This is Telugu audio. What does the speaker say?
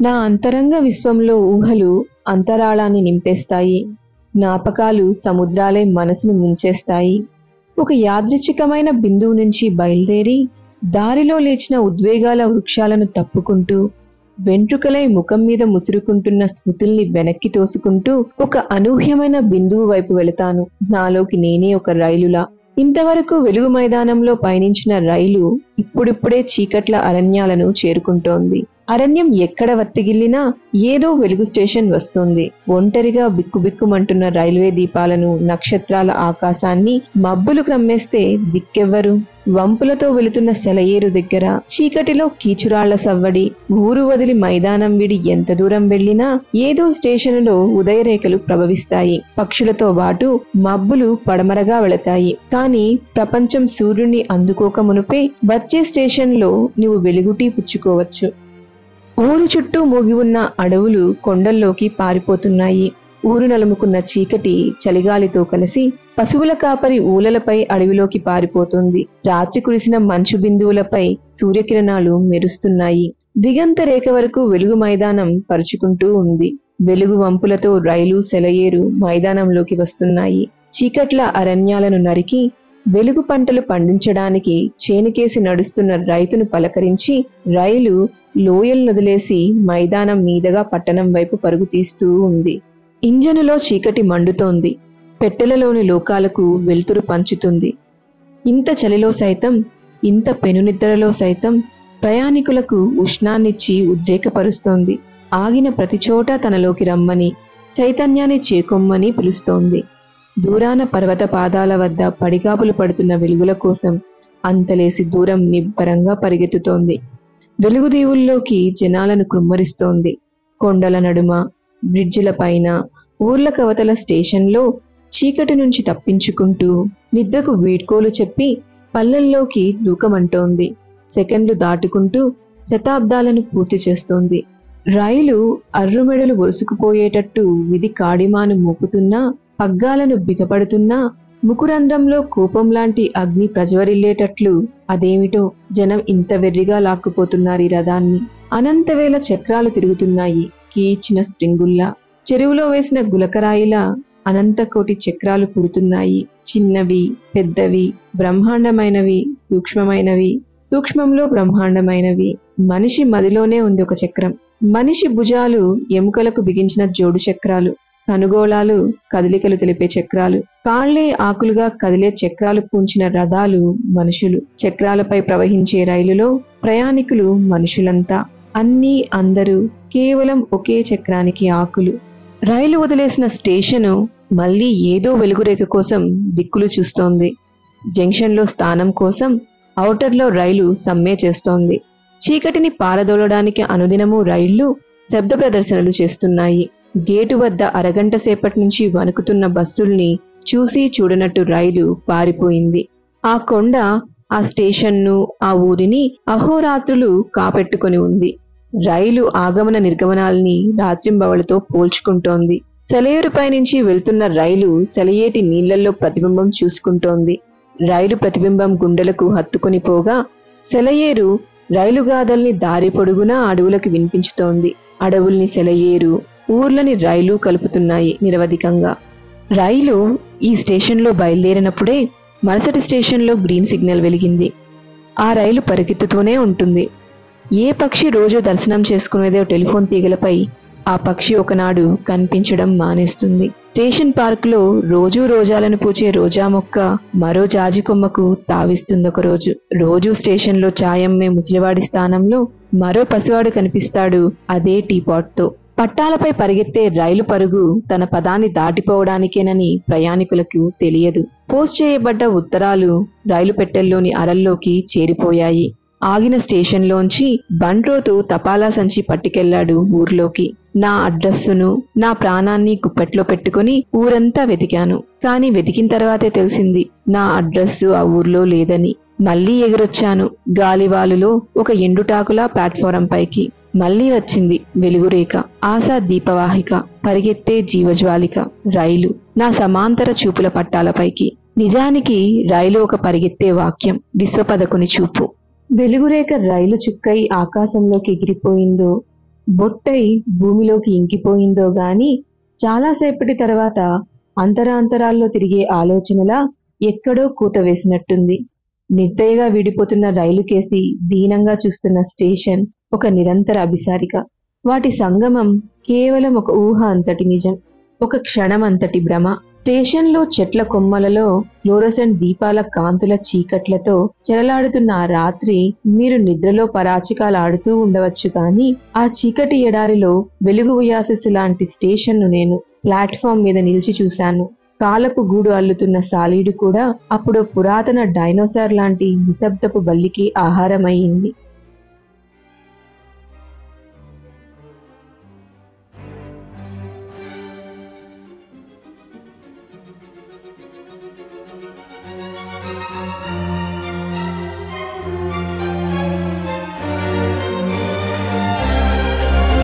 నా అంతరంగ విశ్వంలో ఊహలు అంతరాళాన్ని నింపేస్తాయి జ్ఞాపకాలు సముద్రాలే మనసును ముంచేస్తాయి ఒక యాదృచ్ఛికమైన బిందువు నుంచి బయలుదేరి దారిలో లేచిన ఉద్వేగాల వృక్షాలను తప్పుకుంటూ వెంట్రుకలై ముఖం మీద ముసురుకుంటున్న స్మృతుల్ని వెనక్కి తోసుకుంటూ ఒక అనూహ్యమైన బిందువు వైపు వెళతాను నాలోకి నేనే ఒక రైలులా ఇంతవరకు వెలుగు మైదానంలో పయనించిన రైలు ఇప్పుడిప్పుడే చీకట్ల అరణ్యాలను చేరుకుంటోంది అరణ్యం ఎక్కడ వత్తిగిల్లినా ఏదో వెలుగు స్టేషన్ వస్తుంది ఒంటరిగా బిక్కుబిక్కుమంటున్న రైల్వే దీపాలను నక్షత్రాల ఆకాశాన్ని మబ్బులు క్రమ్మేస్తే దిక్కెవ్వరు వంపులతో వెళుతున్న సెలయేరు దగ్గర చీకటిలో కీచురాళ్ల సవ్వడి ఊరు వదిలి మైదానం విడి ఎంత దూరం వెళ్లినా ఏదో స్టేషనులో ఉదయరేఖలు ప్రభవిస్తాయి పక్షులతో పాటు మబ్బులు పడమరగా వెళతాయి కానీ ప్రపంచం సూర్యుని అందుకోక మునుపే వచ్చే స్టేషన్లో నువ్వు వెలుగుటీ పుచ్చుకోవచ్చు ఊరు చుట్టూ మూగి ఉన్న అడవులు కొండల్లోకి పారిపోతున్నాయి ఊరు నలుముకున్న చీకటి చలిగాలితో కలిసి పశువుల కాపరి ఊలలపై అడవిలోకి పారిపోతుంది రాత్రి కురిసిన మంచు బిందువులపై సూర్యకిరణాలు మెరుస్తున్నాయి దిగంత రేఖ వరకు వెలుగు మైదానం పరుచుకుంటూ ఉంది వెలుగు వంపులతో రైలు సెలయేరు మైదానంలోకి వస్తున్నాయి చీకట్ల అరణ్యాలను నరికి వెలుగు పంటలు పండించడానికి చేనుకేసి నడుస్తున్న రైతును పలకరించి రైలు లోయలు నదిలేసి మైదానం మీదగా పట్టణం వైపు పరుగు తీస్తూ ఉంది ఇంజనులో చీకటి మండుతోంది పెట్టెలలోని లోకాలకు వెలుతురు పంచుతుంది ఇంత చలిలో సైతం ఇంత పెనునిద్రలో సైతం ప్రయాణికులకు ఉష్ణాన్నిచ్చి ఉద్రేకపరుస్తోంది ఆగిన ప్రతి చోట తనలోకి రమ్మని చైతన్యాన్ని చేకొమ్మని పిలుస్తోంది దూరాన పర్వత పాదాల వద్ద పడిగాపులు పడుతున్న వెలుగుల కోసం అంతలేసి దూరం నిబ్బరంగా పరిగెత్తుతోంది వెలుగుదీవుల్లోకి జనాలను కుమ్మరిస్తోంది కొండల నడుమ బ్రిడ్జిల పైన ఊర్ల కవతల స్టేషన్లో చీకటి నుంచి తప్పించుకుంటూ నిద్రకు వీడ్కోలు చెప్పి పల్లెల్లోకి దూకమంటోంది సెకండ్లు దాటుకుంటూ శతాబ్దాలను పూర్తి చేస్తోంది రైలు అర్రుమెడలు ఒరుసుకుపోయేటట్టు విధి కాడిమాను మోపుతున్నా పగ్గాలను బిగపడుతున్నా ముకురంధ్రంలో కోపం లాంటి అగ్ని ప్రజ్వరిల్లేటట్లు అదేమిటో జనం ఇంత వెర్రిగా లాక్కుపోతున్నారు ఈ రథాన్ని అనంతవేల చక్రాలు తిరుగుతున్నాయి కీచిన స్ప్రింగుల్లా చెరువులో వేసిన గులకరాయిలా అనంతకోటి చక్రాలు పుడుతున్నాయి చిన్నవి పెద్దవి బ్రహ్మాండమైనవి సూక్ష్మమైనవి సూక్ష్మంలో బ్రహ్మాండమైనవి మనిషి మదిలోనే ఉంది ఒక చక్రం మనిషి భుజాలు ఎముకలకు బిగించిన జోడు చక్రాలు కనుగోళాలు కదలికలు తెలిపే చక్రాలు కాళ్లే ఆకులుగా కదిలే చక్రాలు పూంచిన రథాలు మనుషులు చక్రాలపై ప్రవహించే రైలులో ప్రయాణికులు మనుషులంతా అన్నీ అందరూ కేవలం ఒకే చక్రానికి ఆకులు రైలు వదిలేసిన స్టేషను మళ్ళీ ఏదో వెలుగురేఖ కోసం దిక్కులు చూస్తోంది జంక్షన్లో స్థానం కోసం ఔటర్లో రైలు సమ్మె చేస్తోంది చీకటిని పారదోలడానికి అనుదినము రైళ్లు శబ్ద ప్రదర్శనలు చేస్తున్నాయి గేటు వద్ద అరగంట సేపటి నుంచి వణుకుతున్న బస్సుల్ని చూసి చూడనట్టు రైలు పారిపోయింది ఆ కొండ ఆ స్టేషన్ను ఆ ఊరిని అహోరాత్రులు కాపెట్టుకొని ఉంది రైలు ఆగమన నిర్గమనాల్ని రాత్రింబవళతో పోల్చుకుంటోంది సెలయేరుపై నుంచి వెళ్తున్న రైలు సెలయేటి నీళ్లలో ప్రతిబింబం చూసుకుంటోంది రైలు ప్రతిబింబం గుండెలకు హత్తుకొని పోగా సెలయేరు రైలుగాథల్ని దారి పొడుగునా అడవులకు వినిపించుతోంది అడవుల్ని సెలయేరు ఊర్లని రైలు కలుపుతున్నాయి నిరవధికంగా రైలు ఈ స్టేషన్లో బయలుదేరినప్పుడే మరుసటి స్టేషన్లో గ్రీన్ సిగ్నల్ వెలిగింది ఆ రైలు పరిగెత్తుతూనే ఉంటుంది ఏ పక్షి రోజు దర్శనం చేసుకునేదో టెలిఫోన్ తీగలపై ఆ పక్షి ఒకనాడు కనిపించడం మానేస్తుంది స్టేషన్ పార్కులో రోజూ రోజాలను పూచే రోజా మొక్క మరో జాజి కొమ్మకు తావిస్తుంది ఒక రోజు రోజు స్టేషన్లో చాయమ్మే ముసలివాడి స్థానంలో మరో పసివాడు కనిపిస్తాడు అదే టీపాట్తో పట్టాలపై పరిగెత్తే రైలు పరుగు తన పదాన్ని దాటిపోవడానికేనని ప్రయాణికులకు తెలియదు పోస్ట్ చేయబడ్డ ఉత్తరాలు రైలు పెట్టెల్లోని అరల్లోకి చేరిపోయాయి ఆగిన స్టేషన్లోంచి బండ్రోతు తపాలా సంచి పట్టుకెళ్లాడు ఊర్లోకి నా అడ్రస్సును నా ప్రాణాన్ని గుప్పెట్లో పెట్టుకుని ఊరంతా వెతికాను కాని వెతికిన తర్వాతే తెలిసింది నా అడ్రస్సు ఆ ఊర్లో లేదని మళ్ళీ ఎగురొచ్చాను గాలివాలులో ఒక ఎండుటాకులా ప్లాట్ఫారం పైకి మళ్ళీ వచ్చింది వెలుగురేఖ ఆశా దీపవాహిక పరిగెత్తే జీవజ్వాలిక రైలు నా సమాంతర చూపుల పట్టాలపైకి నిజానికి రైలు ఒక పరిగెత్తే వాక్యం విశ్వపదకుని చూపు వెలుగురేఖ రైలు చుక్కై ఆకాశంలోకి ఎగిరిపోయిందో బొట్టై భూమిలోకి ఇంకిపోయిందో గాని చాలాసేపటి తర్వాత అంతరాంతరాల్లో తిరిగే ఆలోచనలా ఎక్కడో కూత వేసినట్టుంది నిర్దయగా విడిపోతున్న రైలు కేసి దీనంగా చూస్తున్న స్టేషన్ ఒక నిరంతర అభిసారిక వాటి సంగమం కేవలం ఒక ఊహ అంతటి నిజం ఒక క్షణం అంతటి భ్రమ స్టేషన్లో చెట్ల కొమ్మలలో ఫ్లోరోసెంట్ దీపాల కాంతుల చీకట్లతో చెలలాడుతున్న ఆ రాత్రి మీరు నిద్రలో పరాచికాలాడుతూ ఉండవచ్చు కానీ ఆ చీకటి ఎడారిలో వెలుగు ఉయాసిస్ లాంటి స్టేషన్ను నేను ప్లాట్ఫామ్ మీద నిలిచి చూశాను కాలపు గూడు అల్లుతున్న సాలీడు కూడా అప్పుడు పురాతన డైనోసార్ లాంటి నిశ్శబ్దపు బల్లికి ఆహారమయ్యింది